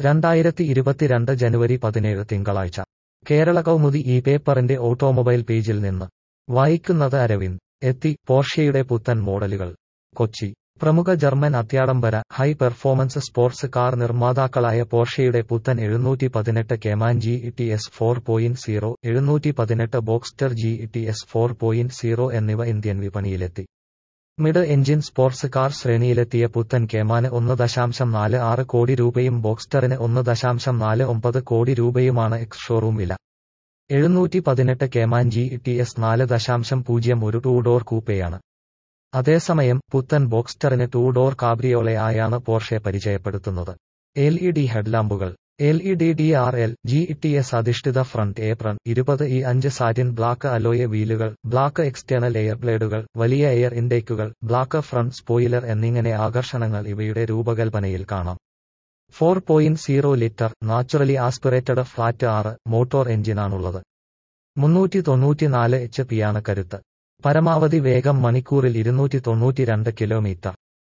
രണ്ടായിരത്തി ഇരുപത്തിരണ്ട് ജനുവരി പതിനേഴ് തിങ്കളാഴ്ച കേരള കൗമുദി ഈ പേപ്പറിന്റെ ഓട്ടോമൊബൈൽ പേജിൽ നിന്ന് വായിക്കുന്നത് അരവിന്ദ് എത്തി പോർഷ്യയുടെ പുത്തൻ മോഡലുകൾ കൊച്ചി പ്രമുഖ ജർമ്മൻ അത്യാഡംബര ഹൈ പെർഫോമൻസ് സ്പോർട്സ് കാർ നിർമ്മാതാക്കളായ പോർഷ്യയുടെ പുത്തൻ എഴുന്നൂറ്റി പതിനെട്ട് Cayman G T S four point zero എഴുന്നൂറ്റി പതിനെട്ട് Boxster G T S four point zero എന്നിവ ഇന്ത്യൻ വിപണിയിലെത്തി മിഡ് എഞ്ചിൻ സ്പോർട്സ് കാർ ശ്രേണിയിലെത്തിയ പുത്തൻ കേമാന് ഒന്ന് ദശാംശം നാല് ആറ് കോടി രൂപയും ബോക്സ്റ്ററിന് ഒന്ന് ദശാംശം നാല് ഒമ്പത് കോടി രൂപയുമാണ് എക്സ് ഷോറൂം വില എഴുന്നൂറ്റി പതിനെട്ട് കേമാൻ ജി ടി എസ് നാല് ദശാംശം പൂജ്യം ഒരു ടൂ ഡോർ കൂപ്പയാണ് അതേസമയം പുത്തൻ ബോക്സ്റ്ററിന് ടൂ ഡോർ കാബ്രിയോളെ ആയാണ് പോർഷെ പരിചയപ്പെടുത്തുന്നത് എൽ ഇ ഡി ഹെഡ്ലാമ്പുകൾ L E D D R L G T S അധിഷ്ഠിത ഫ്രണ്ട് ഏപ്രൺ ഇരുപത് ഇ അഞ്ച് സാറ്റിൻ ബ്ലാക്ക് അലോയ വീലുകൾ ബ്ലാക്ക് എക്സ്റ്റേണൽ എയർ ബ്ലേഡുകൾ വലിയ എയർ ഇൻടേക്കുകൾ ബ്ലാക്ക് ഫ്രണ്ട് സ്പോയിലർ എന്നിങ്ങനെ ആകർഷണങ്ങൾ ഇവയുടെ രൂപകൽപ്പനയിൽ കാണാം four point zero litre naturally aspirated flat ആറ് മോട്ടോർ എഞ്ചിനാണുള്ളത് മുന്നൂറ്റി തൊണ്ണൂറ്റിനാല് എച്ച് പിയാണ് കരുത്ത് പരമാവധി വേഗം മണിക്കൂറിൽ ഇരുന്നൂറ്റി തൊണ്ണൂറ്റിരണ്ട് കിലോമീറ്റർ